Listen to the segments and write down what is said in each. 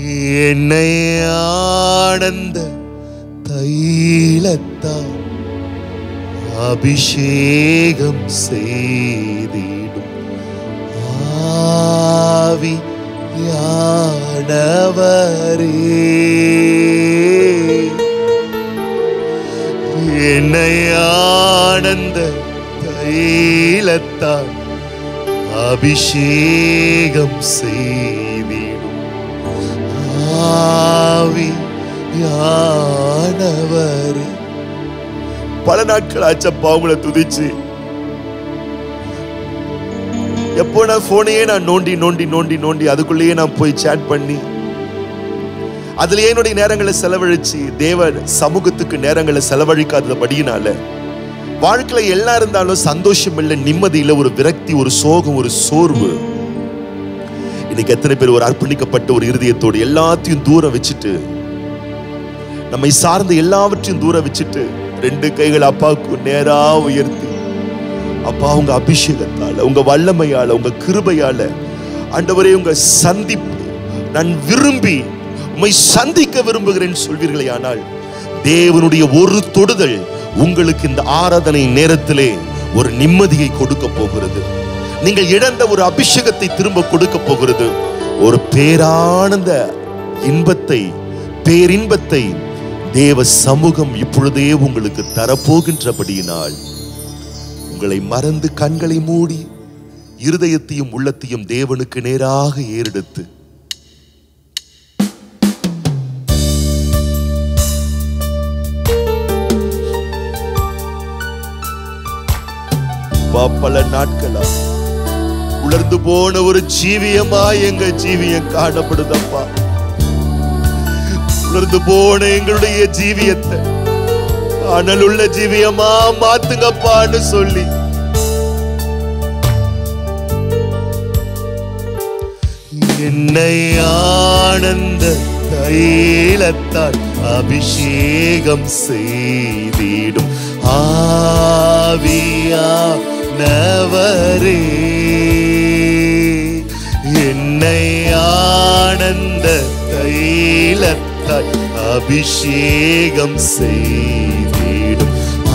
என்னை ஆனந்த தைலத்தால் அபிஷேகம் செய்திடும் ஆவி யானவரே என்னை ஆனந்த தைலத்தால் அபிஷேகம் செய்திடும் ஆவி யானவரே பல நாட்கள் ஆச்சப்பா உங்களை துதிச்சு எப்போ நான் போனையே நான் நோண்டி நோண்டி நோண்டி நோண்டி அதுக்குள்ளேயே நான் போய் சேட் பண்ணி அதுலயே என்னுடைய நேரங்களை செலவழிச்சு தேவ சமூகத்துக்கு நேரங்களை செலவழிக்காதபடியினால வாழ்க்கையில எல்லாம் இருந்தாலும் சந்தோஷம் இல்லை நிம்மதி இல்லை ஒரு விரக்தி ஒரு சோகம் ஒரு சோர்வு இன்னைக்கு எத்தனை பேர் ஒரு அர்ப்பணிக்கப்பட்ட ஒரு இருதயத்தோடு எல்லாத்தையும் தூரம் வச்சுட்டு நம்மை சார்ந்த எல்லாவற்றையும் தூரம் வச்சுட்டு ரெண்டு கைகள் அப்பாவுக்கு நேரா உயர்த்தி அப்பா உங்க அபிஷேகத்தால உங்க வல்லமையால உங்க கிருபையால ஆண்டவரே உங்க சந்திப்பு நான் விரும்பி உம்மை சந்திக்க விரும்புகிறேன் சொல்வீர்களே ஆனால் தேவனுடைய ஒரு தொடுதல் உங்களுக்கு இந்த ஆராதனை நேரத்திலே ஒரு நிம்மதியை கொடுக்க போகிறது நீங்கள் இழந்த ஒரு அபிஷேகத்தை திரும்ப கொடுக்க போகிறது ஒரு பேரானந்த இன்பத்தை பேரின்பத்தை தேவ சமூகம் இப்பொழுதே உங்களுக்கு தரப்போகின்றபடியினால் உங்களை மறந்து கண்களை மூடி இருதயத்தையும் உள்ளத்தையும் தேவனுக்கு நேராக ஏறெடுத்து அப்பா, பல நாட்களா உலர்ந்து போன ஒரு ஜீவியமா எங்க ஜீவியம் காணப்படுதப்பா உலர்ந்து போன எங்களுடைய ஜீவியத்தை அனலுள்ள ஜீவியமா மாத்துங்கப்பான்னு சொல்லி என்னை ஆனந்த தைலத்தால் அபிஷேகம் செய்திடும் ஆவியானவரே என்னை ஆனந்த தைலத்தால் அபிஷேகம் செய்திடும்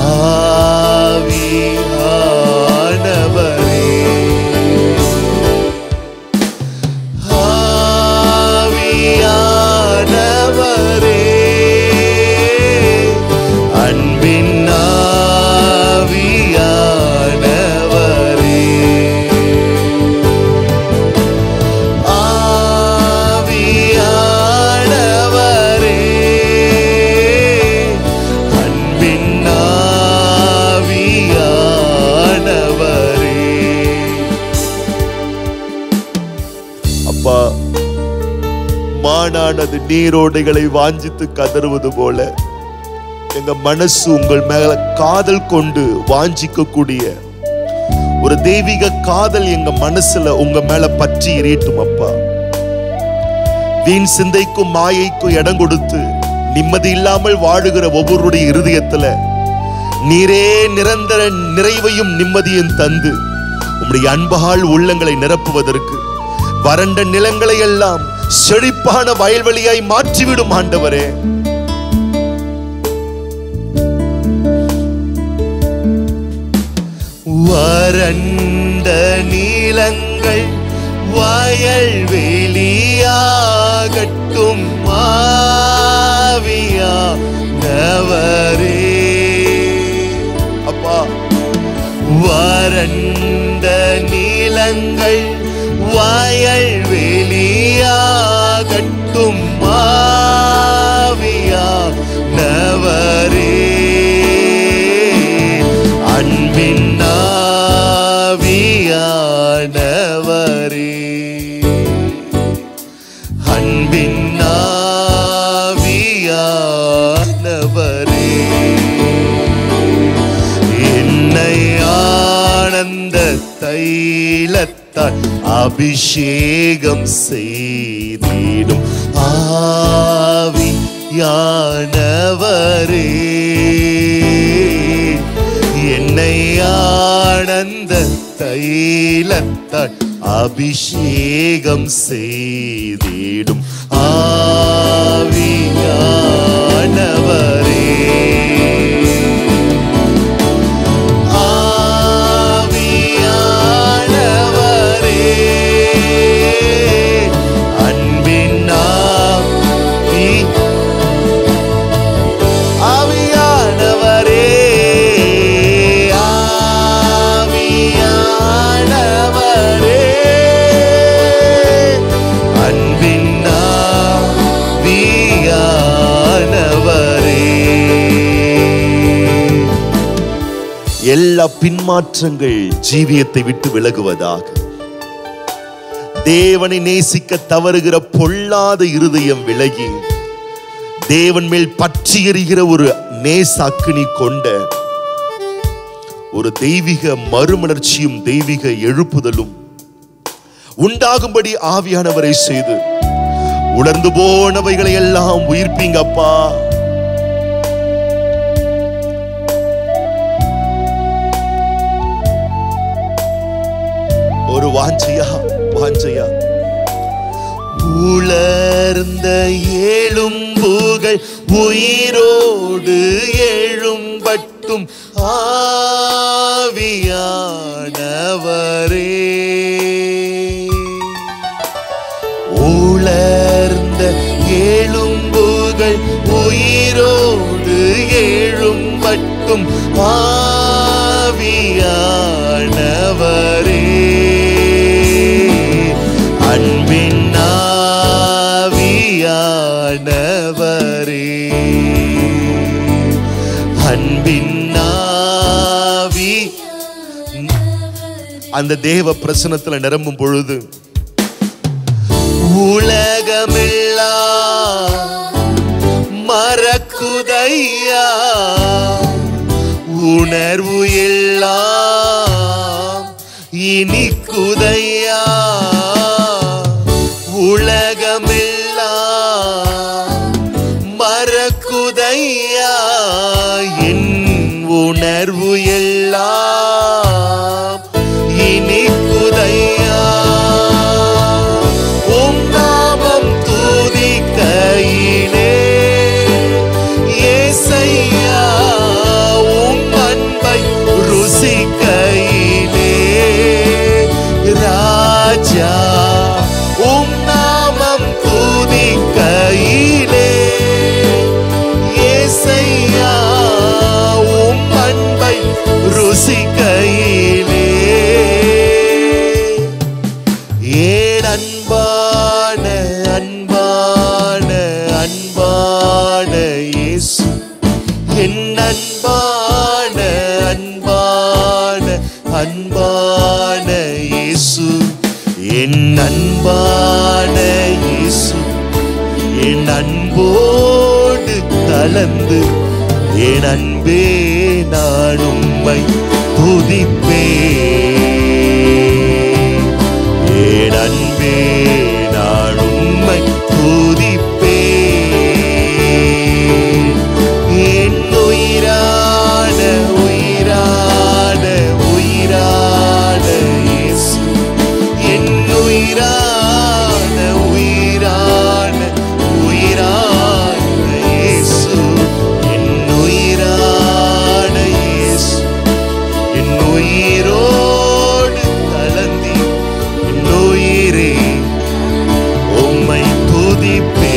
ஆவியானவரே ஆவியானவரே அன்பின் ஆவியானவரே ஆவியானவரே அன்பின் ஆவியானவரே அப்பா மானானது நீரோடைகளை வாஞ்சித்து கதறுவது போல எங்க மனசு உங்கள் மேல காதல் கொண்டு வாஞ்சிக்கக்கூடிய ஒரு தெய்வீக காதல் எங்க மனசுல உங்க மேல பற்றி எரியட்டும் அப்பா வீண் சிந்தைக்கும் மாயைக்கும் இடம் கொடுத்து நிம்மதி இல்லாமல் வாழுகிற ஒவ்வொருடைய இருதயத்துல நீரே நிரந்தர நிறைவையும் நிம்மதியும் தந்து உம்முடைய அன்பால் உள்ளங்களை நிரப்புவதற்கு வறண்ட நிலங்களை எல்லாம் செழிப்பான வயல்வெளியாய் மாற்றிவிடும் ஆண்டவரே வறண்ட நீலங்கள் வயல் வெளியாகட்டும் மாவியா நவரே அப்பா வறண்ட நீலங்கள் வயல் வெளியாகட்டும் மாவியா நவரே அன்பின் ஆவியானவரே அன்பின் ஆவியானவரே என்னை ஆனந்த தைலத்தால் அபிஷேகம் செய்திடும் ஆவியானவரே என்னை ஆனந்த தைலத்தால் அபிஷேகம் செய்திடும் ஆவியானவரே ஆவியானவரே அன்பின் ஆவி ஆவியானவரே ஆவியானவரே அன்பின் ஆவியானவரே எல்லா பின்மாற்றங்கள் ஜீவியத்தை விட்டு விலகுவதாக தேவனை நேசிக்க தவறுகிற பொல்லாத இருதயம் விலகி தேவன் மேல் பற்றி எறிகிற ஒரு நேச அக்கினி கொண்ட ஒரு தெய்வீக மறுமலர்ச்சியும் தெய்வீக எழுப்புதலும் உண்டாகும்படி ஆவியானவரை செய்து உணர்ந்து போனவைகளை எல்லாம் உயிர்ப்பீங்கப்பா ஒரு வாஞ்சையா வாஞ்சையா உலர்ந்த ஏழும்புகள் உயிரோடு எழும்பட்டும் ஆவியானவரே உலர்ந்த ஏழும்புகள் உயிரோடு எழும்பட்டும் ஆவியானவரே அன்பின் ஆவியானவரே அன்பின் ஆவி அந்த தேவ பிரசனத்துல நிரம்பும் பொழுது உலகமெல்லாம் மறக்குதையா உணர்வு எல்லாம் இனிக்குதையா உலகமெல்லாம் மறக்குதையா என் உணர்வு எல்லாம் இனிக்குதையா உம் நாமம் துதிக்கையிலே ஏசையா உம் அன்பை ருசிக்கையிலே ராஜா உம் நாமம் துதிக்கையிலே ஏசையா உம் அன்பை ருசிக்கையிலே ஏன் அன்பான அன்பான அன்பான இயேசு என் அன்பான அன்பான அன்பான இயேசு என் அன்பான இயேசு என் அன்போடு கலந்து என் அன்பே நான் உம்மை துதிப்பேன் என் அன்பே நான் உம்மை துதிப்பேன் என் உயிரான உயிரான உயிரான இயேசு என் உயிரான உயிரான உயிரான இயேசு என் உயிரான இயேசு என் உயிரோடு கலந்தி என் உயிரே உம்மை துதிப்பே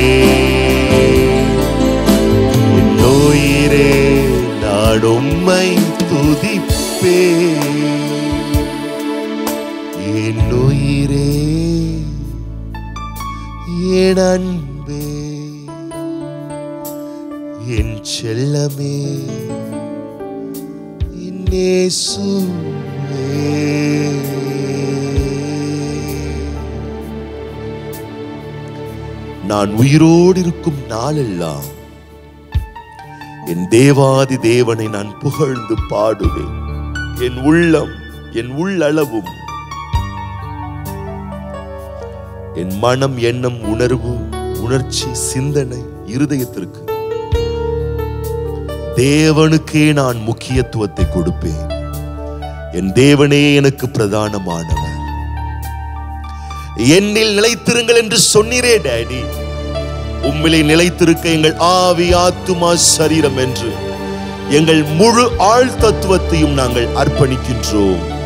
என் உயிரே நான் உம்மை துதிப்பே என் உயிரே என் அன்பே என் செல்லமே இயேசுவே நான் உயிரோடு இருக்கும் நாளெல்லாம் என் தேவாதி தேவனை நான் புகழ்ந்து பாடுவேன் என் உள்ளம் என் உள்ளளவும் என் மனம் எண்ணம் உணர்வு உணர்ச்சி சிந்தனை இருதயத்திற்கு தேவனுக்கே நான் முக்கியத்துவத்தை கொடுப்பேன் என் தேவனே எனக்கு பிரதானமானவர் என்னில் நிலைத்திருங்கள் என்று சொன்னீரே டேடி உம்மிலே நிலைத்திருக்க எங்கள் ஆவி ஆத்துமா சரீரம் என்று எங்கள் முழு ஆழ் தத்துவத்தையும் நாங்கள் அர்ப்பணிக்கின்றோம்